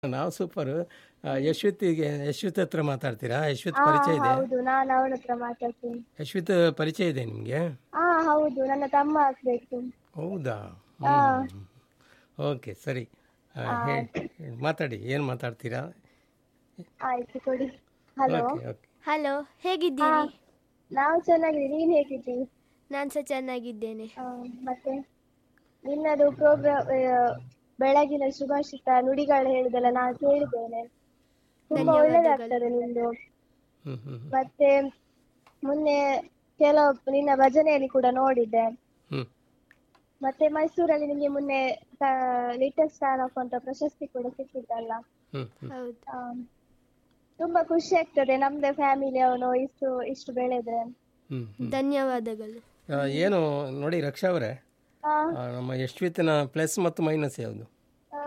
ನಾವು ಸೂಪರು ಯಶ್ವಿತ್ಗೆ ಯಶ್ವಿತ್ ಹತ್ರ ಮಾತಾಡ್ತೀರಾ ಯಶ್ವಿತ್ ಹಾ ಪರಿಚಯ ಇದೆ ಹೌದು ನಾನು ಅವಳ ಹತ್ರ ಮಾತಾಡ್ತೀನಿ ಯಶ್ವಿತ್ ಪರಿಚಯ ಇದೆ ನಿಮಗೆ ಹಾ ಹೌದು ನನ್ನ ತಮ್ಮ ಆಗ್ಬೇಕು ಹೌದಾ ಓಕೆ ಸರಿ ಆ, ಹೇಳಿ ಮಾತಾಡಿ ಏನು ಮಾತಾಡ್ತೀರಾ ಆಯ್ತು ಕೊಡಿ ಹಲೋ ಓಕೆ ಓಕೆ ಹಲೋ ಹೇಗಿದ್ದೀರಿ ನಾವು ಚೆನ್ನಾಗಿದ್ದೀವಿ ನೀನ್ ಹೇಗಿದ್ದೀವಿ ನಾನು ಸಹ ಚೆನ್ನಾಗಿದ್ದೇನೆ ಆ, ಮತ್ತೆ ನಿನ್ನದು ಪ್ರೋಗ್ರಾಮ್ ಬೆಳಗಿನ ಶುಭಾಷಿತ ನುಡಿಗಳು ಹೇಳಿದೆಲ್ಲ ನಾನು ಕೇಳಿದ್ದೇನೆ ತುಂಬಾ ಒಳ್ಳೇದಾಗ್ತದೆ ನಿಂದು ಹ್ಞೂ ಹ್ಞೂ ಮತ್ತೆ ಮೊನ್ನೆ ಕೆಲವು ನಿನ್ನ ಭಜನೆಯಲ್ಲಿ ಕೂಡ ನೋಡಿದ್ದೆ ಹ್ಞೂ ಮತ್ತೆ ಮೈಸೂರಲ್ಲಿ ನಿಮಗೆ ಮೊನ್ನೆ ಲಿಟಲ್ ಸ್ಟಾರ್ ಆಫ್ ಅಂತ ಪ್ರಶಸ್ತಿ ಕೂಡ ಸಿಕ್ಕಿದ್ದಲ್ಲ ಹ್ಞೂ ಹ್ಞೂ ಹೌದು ಆ, ತುಂಬಾ ಖುಷಿ ಆಗ್ತದೆ ನಮ್ದೇ ಫ್ಯಾಮಿಲಿ ಅವನು ಇಷ್ಟು ಇಷ್ಟು ಬೆಳೆದ್ರೆ ಹ್ಞೂ ಧನ್ಯವಾದಗಳು ಏನು ನೋಡಿ ರಕ್ಷಾ ಅವರೇ ಆ, ಆ, ನಮ್ಮ ಯಶ್ವಿತ್ನ ಪ್ಲಸ್ ಮತ್ತು ಮೈನಸ್ ಯಾವುದು ಆ,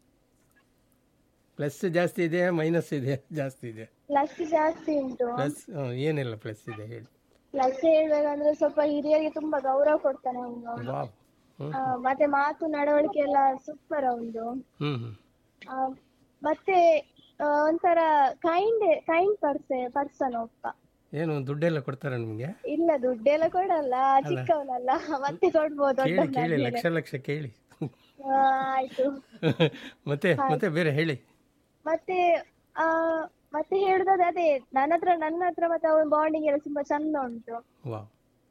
ಪ್ಲಸ್ ಜಾಸ್ತಿ ಇದೆ ಮೈನಸ್ ಇದೆ ಜಾಸ್ತಿ ಇದೆ ಪ್ಲಸ್ ಜಾಸ್ತಿ ಉಂಟು ಪ್ಲಸ್ ಏನೆಲ್ಲ ಪ್ಲಸ್ ಇದೆ ಹೇಳಿ ಪ್ಲಸ್ ಹೇಳ್ಬೇಕಂದ್ರೆ ಸ್ವಲ್ಪ ಹಿರಿಯರಿಗೆ ತುಂಬಾ ಗೌರವ ಕೊಡ್ತಾನೆ ಅವನು ವಾವ್ ಹ್ಞೂ ಮತ್ತೆ ಮಾತು ನಡವಳಿಕೆ ಎಲ್ಲ ಸೂಪರ್ ಅವನು ಹ್ಞೂ ಹ್ಞೂ ಮತ್ತೆ ಆ, ಒಂಥರ ಕೈಂಡ್ ಕೈಂಡ್ ಪರ್ಸೆ ಪರ್ಸನ್ ಒಬ್ಬ ಏನು ದುಡ್ಡೆಲ್ಲ ಕೊಡ್ತಾರಾ ನಿಮಗೆ ಇಲ್ಲ ದುಡ್ಡೆಲ್ಲ ಕೊಡಲ್ಲ ಚಿಕ್ಕವನಲ್ಲ ಮತ್ತೆ ಕೊಡ್ಬೋದು ಕೇಳಿ ದೊಡ್ಡವನಾದ್ಮೇಲೆ. ಕೇಳಿ ಲಕ್ಷ ಲಕ್ಷ ಕೇಳಿ ಆ, ಆಯ್ತು ಮತ್ತೆ ಮತ್ತೆ ಬೇರೆ ಹೇಳಿ ಮತ್ತೆ ಆ ಮತ್ತೆ ಹೇಳುದಾದ್ರೆ ಅದೇ ನನ್ನ ಹತ್ರ ನನ್ನ ಹತ್ರ ಮತ್ತೆ ಅವನ ಬಾಂಡಿಂಗ್ ಎಲ್ಲ ತುಂಬಾ ಚಂದ ಉಂಟು ವಾವ್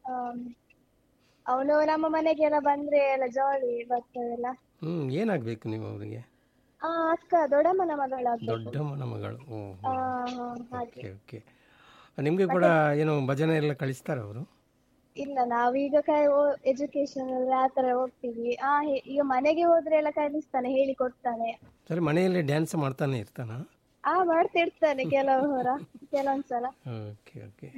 ಅವನು ನಮ್ಮ ಮನೆಗೆಲ್ಲ ಬಂದ್ರೆ ಎಲ್ಲ ಜಾಲಿ ಬರ್ತದೆಲ್ಲ ಹ್ಞೂ ಏನಾಗಬೇಕು ನೀವು ಅವರಿಗೆ ಆ ಅಕ್ಕ ದೊಡ್ಡಮ್ಮನ ಮಗಳಾಗ್ಬೇಕು ದೊಡ್ಡ ಮನ ಮಗಳು ಓ ಆ, ಹಾ, ಹಾಗೆ ಓಕೆ ಓಕೆ ನಿಮಗೆ ಕೂಡ ಏನು ಭಜನೆ ಎಲ್ಲ ಕಳಿಸ್ತಾರ ಅವರು ಇಲ್ಲ ನಾವೀಗ ಎಜುಕೇಶನ್ ಅಲ್ಲಿ ಆತರ ಹೋಗ್ತೀವಿ ಆ ಹೇ- ಈಗ ಮನೆಗೆ ಹೋದ್ರೆ ಎಲ್ಲ ಕಲಿಸ್ತಾನೆ ಹೇಳಿ ಕೊಡ್ತಾನೆ ಸರಿ ಮನೆಯಲ್ಲಿ ಡ್ಯಾನ್ಸ್ ಮಾಡ್ತಾನೆ ಇರ್ತಾನ ಆ ಮಾಡ್ತಿರ್ತಾನೆ ಕೆಲವು ಹೊರ ಕೆಲವೊಂದ್ಸಲ ಓಕೆ ಓಕೆ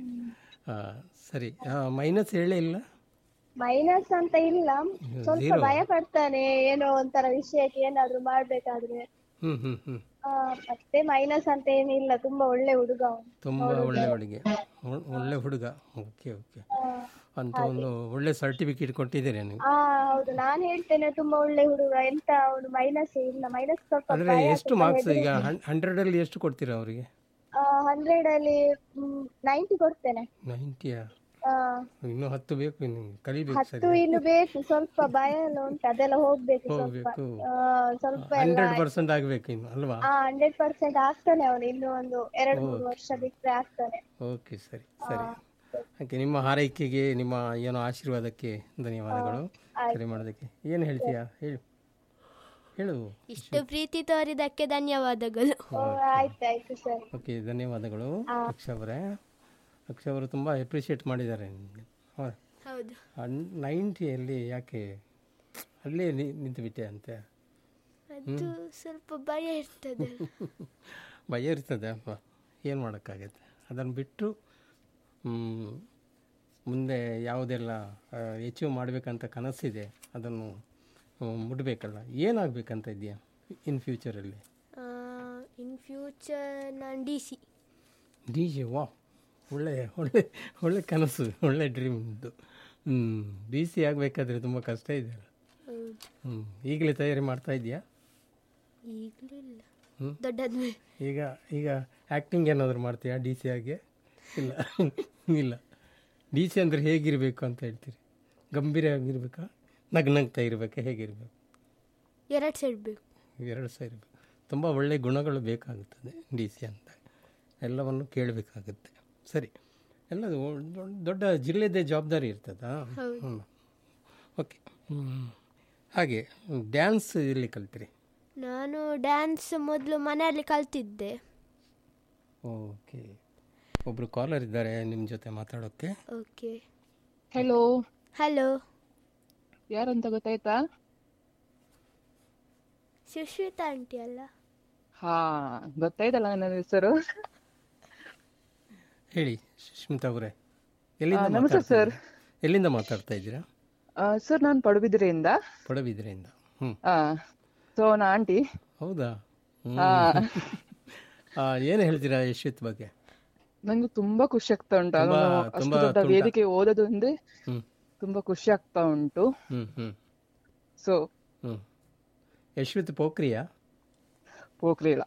ಸರಿ ಮೈನಸ್ ಹೇಳೇ ಇಲ್ಲ ಮೈನಸ್ ಅಂತ ಇಲ್ಲ ಸ್ವಲ್ಪ ಭಯ ಪಡ್ತಾನೆ ಏನೋ ಒಂಥರ ವಿಷಯಕ್ಕೆ ಏನಾದ್ರು ಮಾಡ್ಬೇಕಾದ್ರೆ ಹ್ಞೂ ಹ್ಞೂ ಹ್ಞೂ ಆ, ಮತ್ತೆ ಮೈನಸ್ ಅಂತ ಏನಿಲ್ಲ ತುಂಬಾ ಒಳ್ಳೆ ಹುಡುಗ ಅವನು ತುಂಬ ಒಳ್ಳೆ ಹುಡುಗಿ ಒ- ಒಳ್ಳೆ ಹುಡುಗ ಓಕೆ ಓಕೆ ಅಂತ ಒಂದು ಒಳ್ಳೆ ಸರ್ಟಿಫಿಕೇಟ್ ಕೊಟ್ಟಿದ್ದೀರಿ ನೀವು ಆ ಹೌದು ನಾನ್ ಹೇಳ್ತೇನೆ ತುಂಬಾ ಒಳ್ಳೆ ಹುಡುಗ ಎಂತ ಅವನು ಮೈನಸ್ ಇಲ್ಲ ಮೈನಸ್ ಸ್ವಲ್ಪ ಅಂದರೆ ಎಷ್ಟು ಮಾರ್ಕ್ಸ್ ಈಗ ಹಂಡ್ರೆಡಲ್ಲಿ ಎಷ್ಟು ಕೊಡ್ತೀರಾ ಅವರಿಗೆ ಹಂಡ್ರೆಡ್ ಅಲ್ಲಿ ನೈಂಟಿ ಕೊಡ್ತೇನೆ ನೈಂಟಿಯಾ ಆ, ಇನ್ನೂ ಹತ್ತು ಬೇಕು ನಿಮ್ಗೆ ಕಲಿಬೇಕು ಸರಿ ಹತ್ತು ಇನ್ನು ಬೇಕು ಸ್ವಲ್ಪ ಭಯ ಎಲ್ಲ ಉಂಟು ಅದೆಲ್ಲ ಹೋಗ್ಬೇಕು ಸ್ವಲ್ಪ ಹೋಗ್ಬೇಕು ಆ, ಸ್ವಲ್ಪ ಎಲ್ಲ ಹಂಡ್ರೆಡ್ ಪರ್ಸೆಂಟ್ ಆಗಬೇಕು ಇನ್ನು ಅಲ್ವಾ ಆ ಹಂಡ್ರೆಡ್ ಪರ್ಸೆಂಟ್ ಆಗ್ತಾನೆ ಅವನು ಇನ್ನು ಒಂದು ಎರಡು ಮೂರು ವರ್ಷ ಬಿಟ್ರೆ ಆಗ್ತಾನೆ ಓಕೆ ಸರಿ ಸರಿ ಓಕೆ ನಿಮ್ಮ ಹಾರೈಕೆಗೆ ನಿಮ್ಮ ಏನೋ ಆಶೀರ್ವಾದಕ್ಕೆ ಧನ್ಯವಾದಗಳು ಸರಿ ಮಾಡೋದಕ್ಕೆ ಏನು ಹೇಳ್ತೀಯಾ ಹೇಳು ಹೇಳು ಇಷ್ಟು ಪ್ರೀತಿ ತೋರಿದಕ್ಕೆ ಧನ್ಯವಾದಗಳು ಓ, ಆಯ್ತು ಆಯ್ತು ಸರ್ ಓಕೆ ಧನ್ಯವಾದಗಳು ರಕ್ಷಾ ಅವರೇ ರಕ್ಷಾ ಅವರು ತುಂಬ ಅಪ್ರಿಷಿಯೇಟ್ ಮಾಡಿದ್ದಾರೆ ನಿಮಗೆ ಹೌದು ನೈಂಟಿಯಲ್ಲಿ ಯಾಕೆ ಅಲ್ಲೇ ನಿ- ನಿಂತುಬಿಟ್ಟೆ ಅಂತೆ ಅದು ಸ್ವಲ್ಪ ಭಯ ಇರ್ತದೆ ಭಯ ಇರ್ತದೆ ಅಲ್ವಾ ಏನು ಮಾಡೋಕ್ಕಾಗತ್ತೆ ಅದನ್ನು ಬಿಟ್ಟು ಮ್, ಮುಂದೆ ಯಾವುದೆಲ್ಲ ಅಚೀವ್ ಮಾಡಬೇಕಂತ ಕನಸಿದೆ ಅದನ್ನು ಮ್, ಮುಟ್ಬೇಕಲ್ಲ ಏನಾಗಬೇಕಂತ ಇದೆಯಾ ಇನ್ ಫ್ಯೂಚರಲ್ಲಿ ಇನ್ ಫ್ಯೂಚರ್ ನಾನು ಡಿ ಸಿ ಡಿ ಜೆ ವಾ ಒಳ್ಳೆ ಒಳ್ಳೆ ಒಳ್ಳೆ ಕನಸು ಒಳ್ಳೆ ಡ್ರೀಮ್ ಇದು ಹ್ಞೂ ಡಿ ಸಿ ಆಗಬೇಕಾದ್ರೆ ತುಂಬ ಕಷ್ಟ ಇದೆ ಹೌದು ಹ್ಞೂ ಈಗಲೇ ತಯಾರಿ ಮಾಡ್ತಾ ಇದೆಯಾ ಈಗಲೂ ಇಲ್ಲ ಹ್ಮ್. ದೊಡ್ಡಾದ್ಮೇಲೆ ಈಗ ಈಗ ಆ್ಯಕ್ಟಿಂಗ್ ಏನಾದರೂ ಮಾಡ್ತೀಯಾ ಡಿ ಸಿ ಆಗಿ ಇಲ್ಲ ಇಲ್ಲ ಡಿ ಸಿ ಅಂದರೆ ಹೇಗಿರಬೇಕು ಅಂತ ಹೇಳ್ತೀರಿ ಗಂಭೀರ ಆಗಿರ್ಬೇಕಾ ನಗ್ ನಗ್ತಾ ಇರಬೇಕಾ ಹೇಗಿರಬೇಕು ಎರಡು ಸೈಡ್ ಬೇಕು ಎರಡು ಸಹ ಇರಬೇಕು ತುಂಬ ಒಳ್ಳೆಯ ಗುಣಗಳು ಬೇಕಾಗುತ್ತದೆ ಡಿ ಸಿ ಅಂತ ಎಲ್ಲವನ್ನು ಕೇಳಬೇಕಾಗುತ್ತೆ ಸರಿ ಎಲ್ಲ ದೊ- ದೊಡ್ಡ ಜಿಲ್ಲೆದೇ ಜವಾಬ್ದಾರಿ ಇರ್ತದಾ ಹ್ಞೂ ಓಕೆ ಹ್ಞೂ ಹಾಗೆ ಡ್ಯಾನ್ಸ್ ಎಲ್ಲಿ ಕಲ್ತಿರಿ ನಾನು ಡ್ಯಾನ್ಸ್ ಮೊದಲು ಮನೆಯಲ್ಲಿ ಕಲ್ತಿದ್ದೆ ಓಕೆ ಒಬ್ಬರು ಕಾಲರ್ ಇದ್ದಾರೆ ನಿಮ್ಮ ಜೊತೆ ಮಾತಾಡೋಕ್ಕೆ ಓಕೆ ಹಲೋ ಹಲೋ ಯಾರಂತ ಗೊತ್ತಾಯ್ತಾ ಸುಶ್ಮಿತಾ ಆಂಟಿ ಅಲ್ಲ ಹಾ ಗೊತ್ತಾಯ್ತಲ್ಲ ನನ್ನ ಹೆಸರು ಹೇಳಿ ಸುಷ್ಮಿತಾ ಅವರೇ ಎಲ್ಲಿಂದ ಆ, ನಮಸ್ತೆ ಮಾತಾಡ್ತಾ ಸರ್. ಇದ್ದೀರಾ? ಎಲ್ಲಿಂದ ಮಾತಾಡ್ತಾ ಇದ್ದೀರಾ ಸರ್ ನಾನು ಪಡುಬಿದ್ರೆಯಿಂದ ಪಡಬಿದ್ರೆಯಿಂದ ಹ್ಞೂ ಸೊ ನಾ ಆಂಟಿ ಹೌದಾ ಹ್ಮ್. ಆ, ಆ, ಏನು ಹೇಳ್ತೀರಾ ಯಶ್ವಿತ್ ಬಗ್ಗೆ ನಂಗೆ ತುಂಬಾ ಖುಷಿ ಆಗ್ತಾ ಉಂಟು ಅದನ್ನು ತುಂಬಾ- ಅಷ್ಟು ತುಂಬಾ ದೊಡ್ಡ ತುಂಟ. ವೇದಿಕೆ ಓದೋದು ಅಂದ್ರೆ ಹ್ಞೂ ತುಂಬಾ ಖುಷಿ ಆಗ್ತಾ ಉಂಟು ಹ್ಞೂ ಹ್ಞೂ ಸೊ ಹ್ಞೂ ಯಶ್ವಿತ್ ಪೋಖ್ರಿಯಾ ಹೋಗ್ಲಿಲ್ಲ